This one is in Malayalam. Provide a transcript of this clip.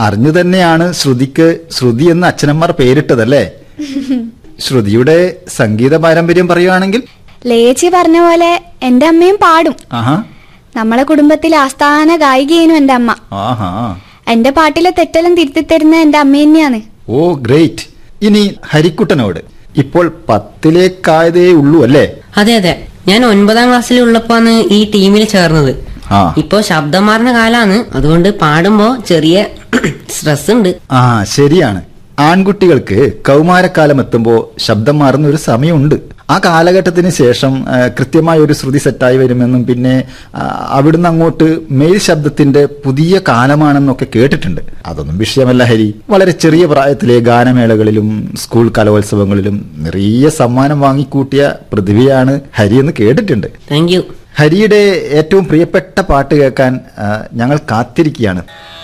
അറിഞ്ഞു തന്നെയാണ് ശ്രുതിക്ക് ശ്രുതി എന്ന് അച്ഛനമ്മർ പേരിട്ടതല്ലേ ശ്രുതിയുടെ സംഗീത പാരമ്പര്യം പറയുവാണെങ്കിൽ ലേച്ചി പറഞ്ഞ പോലെ എന്റെ അമ്മയും പാടും ആഹാ നമ്മളെ കുടുംബത്തിലെ ആസ്ഥാന ഗായികയേനു എന്റെ അമ്മ ആഹാ എന്റെ പാട്ടിലെ തെറ്റെല്ലാം തിരുത്തി തരുന്ന എന്റെ അമ്മ തന്നെയാണ് ഓ ഗ്രേറ്റ് ഇനി ഹരിക്കുട്ടനോട് ഇപ്പോൾ പത്തിലേക്കായതേ ഉള്ളൂ അല്ലേ അതെ അതെ ഞാൻ ഒൻപതാം ക്ലാസ്സിൽ ഉള്ളപ്പോന്ന് ഈ ടീമിൽ ചേർന്നത് ആ ഇപ്പോ ശബ്ദം മാറുന്ന കാലാണ് അതുകൊണ്ട് പാടുമ്പോ ചെറിയ സ്ട്രെസ് ഉണ്ട് ആ ശരിയാണ് ആൺകുട്ടികൾക്ക് കൗമാരക്കാലം എത്തുമ്പോൾ ശബ്ദം മാറുന്ന ഒരു സമയമുണ്ട് ആ കാലഘട്ടത്തിന് ശേഷം ആ, കൃത്യമായ ഒരു ശ്രുതി സെറ്റായി വരുമെന്നും പിന്നെ ആ, അവിടുന്ന് അങ്ങോട്ട് മെയിൽ ശബ്ദത്തിന്റെ പുതിയ കാലമാണെന്നൊക്കെ കേട്ടിട്ടുണ്ട് അതൊന്നും വിഷയമല്ല ഹരി വളരെ ചെറിയ പ്രായത്തിലെ ഗാനമേളകളിലും സ്കൂൾ കലോത്സവങ്ങളിലും നിറയെ സമ്മാനം വാങ്ങിക്കൂട്ടിയ പ്രതിഭയാണ് ഹരി എന്ന് കേട്ടിട്ടുണ്ട് താങ്ക് യു ഹരിയുടെ ഏറ്റവും പ്രിയപ്പെട്ട പാട്ട് കേൾക്കാൻ ആ, ഞങ്ങൾ കാത്തിരിക്കുകയാണ്